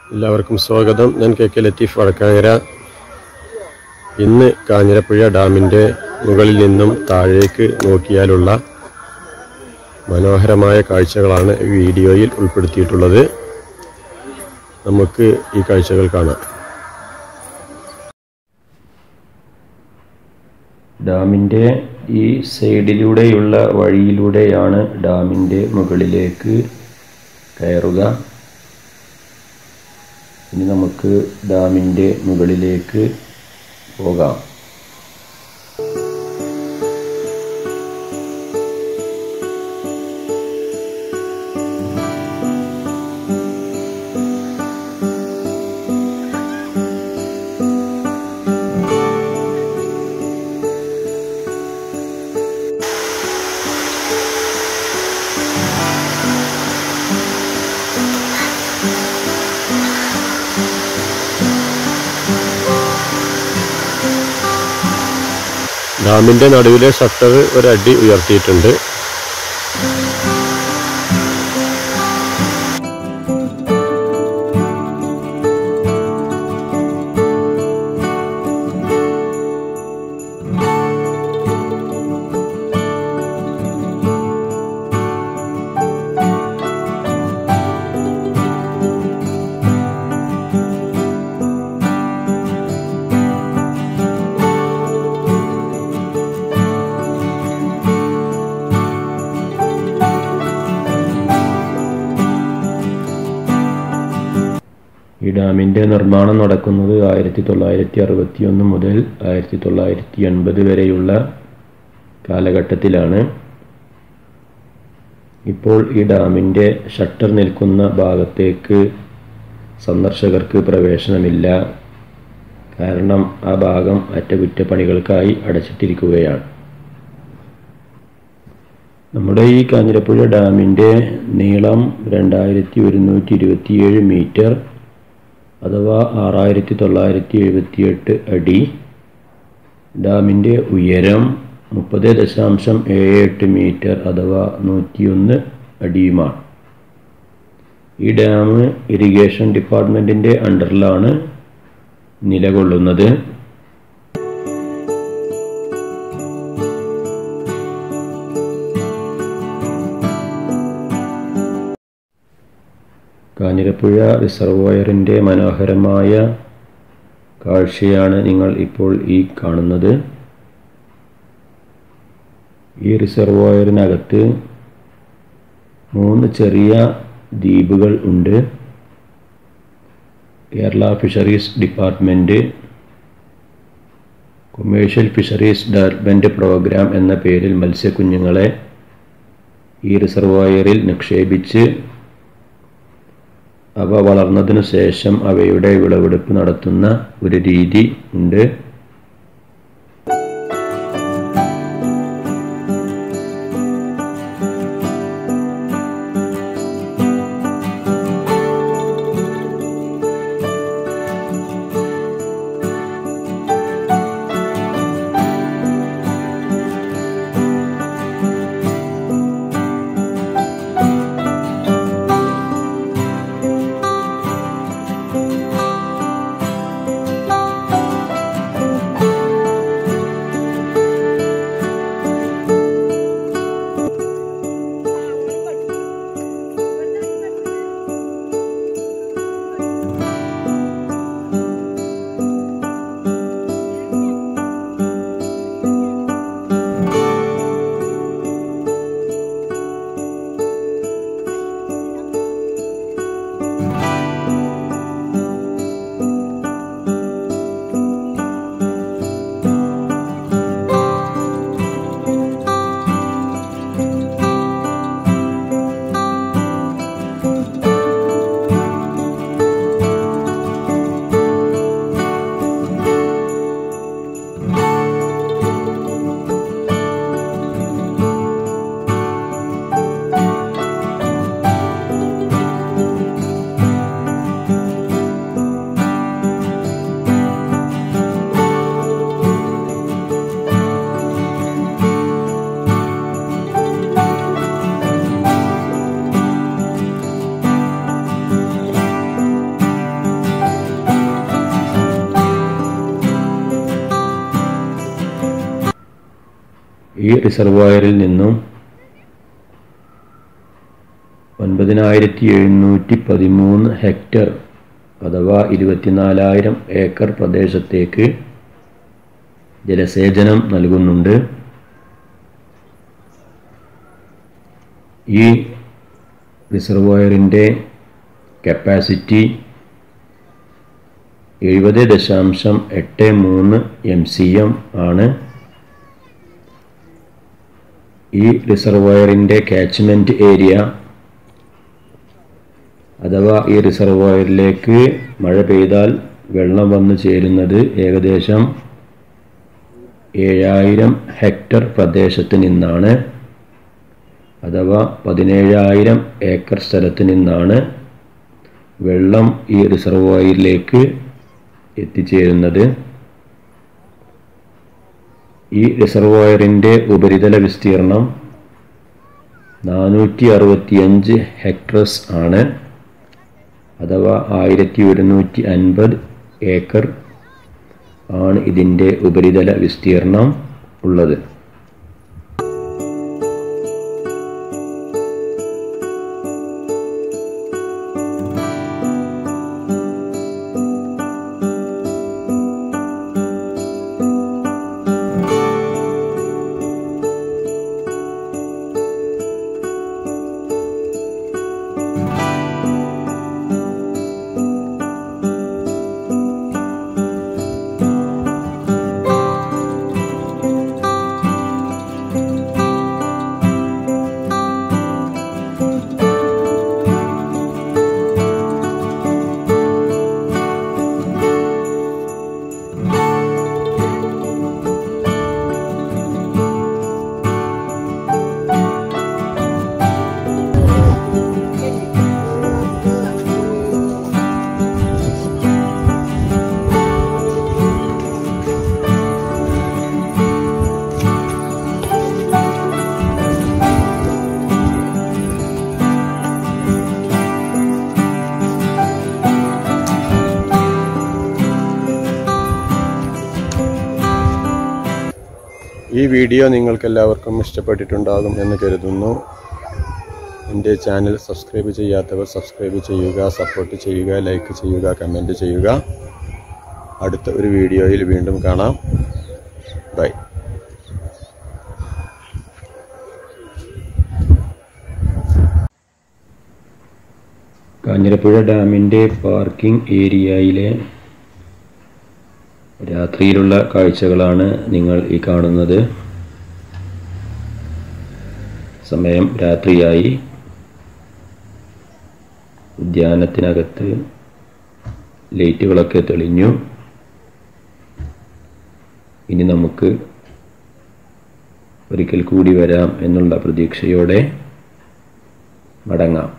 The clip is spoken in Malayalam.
എല്ലാവർക്കും സ്വാഗതം ഞാൻ കെ കെ ലത്തീഫ് വടക്കാങ്ങര ഇന്ന് കാഞ്ഞിരപ്പുഴ ഡാമിൻ്റെ മുകളിൽ നിന്നും താഴേക്ക് നോക്കിയാലുള്ള മനോഹരമായ കാഴ്ചകളാണ് ഈ വീഡിയോയിൽ ഉൾപ്പെടുത്തിയിട്ടുള്ളത് നമുക്ക് ഈ കാഴ്ചകൾ കാണാം ഡാമിൻ്റെ ഈ സൈഡിലൂടെയുള്ള വഴിയിലൂടെയാണ് ഡാമിൻ്റെ മുകളിലേക്ക് കയറുക ഇനി നമുക്ക് ഡാമിൻ്റെ മുകളിലേക്ക് പോകാം ഡാമിൻ്റെ നടുവിലെ ഷട്ടർ ഒരടി ഉയർത്തിയിട്ടുണ്ട് ഈ ഡാമിൻ്റെ നിർമ്മാണം നടക്കുന്നത് ആയിരത്തി തൊള്ളായിരത്തി അറുപത്തി ഒന്ന് മുതൽ ആയിരത്തി തൊള്ളായിരത്തി എൺപത് വരെയുള്ള കാലഘട്ടത്തിലാണ് ഇപ്പോൾ ഈ ഡാമിൻ്റെ ഷട്ടർ നിൽക്കുന്ന ഭാഗത്തേക്ക് സന്ദർശകർക്ക് പ്രവേശനമില്ല കാരണം ആ ഭാഗം അറ്റകുറ്റപ്പണികൾക്കായി അടച്ചിട്ടിരിക്കുകയാണ് നമ്മുടെ ഈ കാഞ്ഞിരപ്പുഴ ഡാമിൻ്റെ നീളം രണ്ടായിരത്തി ഒരുന്നൂറ്റി ഇരുപത്തിയേഴ് മീറ്റർ അഥവാ ആറായിരത്തി തൊള്ളായിരത്തി എഴുപത്തിയെട്ട് അടി ഡാമിൻ്റെ ഉയരം മുപ്പത് ദശാംശം ഏഴ് എട്ട് മീറ്റർ അഥവാ നൂറ്റിയൊന്ന് അടിയുമാണ് ഈ ഡാം ഇറിഗേഷൻ ഡിപ്പാർട്ട്മെൻറ്റിൻ്റെ അണ്ടറിലാണ് നിലകൊള്ളുന്നത് കാഞ്ഞിരപ്പുഴ റിസർവോയറിൻ്റെ മനോഹരമായ കാഴ്ചയാണ് നിങ്ങൾ ഇപ്പോൾ ഈ കാണുന്നത് ഈ റിസർവോയറിനകത്ത് മൂന്ന് ചെറിയ ദ്വീപുകൾ ഉണ്ട് Kerala fisheries department commercial fisheries development programme എന്ന പേരിൽ മത്സ്യക്കുഞ്ഞുങ്ങളെ ഈ റിസർവോയറിൽ നിക്ഷേപിച്ച് അവ വളർന്നതിനു ശേഷം അവയുടെ വിളവെടുപ്പ് നടത്തുന്ന ഒരു രീതി ഉണ്ട് ഈ റിസർവോയറിൽ നിന്നും ഒൻപതിനായിരത്തി എഴുന്നൂറ്റി പതിമൂന്ന് ഹെക്ടർ അഥവാ ഇരുപത്തിനാലായിരം ഏക്കർ പ്രദേശത്തേക്ക് ജലസേചനം നൽകുന്നുണ്ട് ഈ റിസർവോയറിൻ്റെ കപ്പാസിറ്റി എഴുപത് ദശാംശം എട്ട് മൂന്ന് എം സി എം ആണ് ഈ റിസർവോയറിൻ്റെ കാച്ച്മെൻറ്റ് ഏരിയ അഥവാ ഈ റിസർവോയറിലേക്ക് മഴ പെയ്താൽ വെള്ളം വന്നു ചേരുന്നത് ഏകദേശം ഏഴായിരം ഹെക്ടർ പ്രദേശത്ത് നിന്നാണ് അഥവാ പതിനേഴായിരം ഏക്കർ സ്ഥലത്ത് നിന്നാണ് വെള്ളം ഈ റിസർവോയറിലേക്ക് എത്തിച്ചേരുന്നത് ഈ റിസർവോയറിൻ്റെ ഉപരിതല വിസ്തീർണം നാനൂറ്റി അറുപത്തിയഞ്ച് ഹെക്ടർസ് ആണ് അഥവാ ആയിരത്തി ഒരുന്നൂറ്റി അൻപത് ഏക്കർ ആണ് ഇതിൻ്റെ ഉപരിതല വിസ്തീർണം ഉള്ളത് ഈ വീഡിയോ നിങ്ങൾക്ക് എല്ലാവർക്കും ഇഷ്ടപ്പെട്ടിട്ടുണ്ടാകും എന്ന് കരുതുന്നു എൻ്റെ ചാനൽ സബ്സ്ക്രൈബ് ചെയ്യാത്തവർ സബ്സ്ക്രൈബ് ചെയ്യുക സപ്പോർട്ട് ചെയ്യുക ലൈക്ക് ചെയ്യുക കമൻറ്റ് ചെയ്യുക അടുത്ത ഒരു വീഡിയോയിൽ വീണ്ടും കാണാം ബൈ കാഞ്ഞിരപ്പുഴ ഡാമിൻ്റെ പാർക്കിംഗ് ഏരിയയിലെ രാത്രിയിലുള്ള കാഴ്ചകളാണ് നിങ്ങൾ ഈ കാണുന്നത് സമയം രാത്രിയായി ഉദ്യാനത്തിനകത്ത് ലൈറ്റുകളൊക്കെ തെളിഞ്ഞു ഇനി നമുക്ക് ഒരിക്കൽ കൂടി വരാം എന്നുള്ള പ്രതീക്ഷയോടെ മടങ്ങാം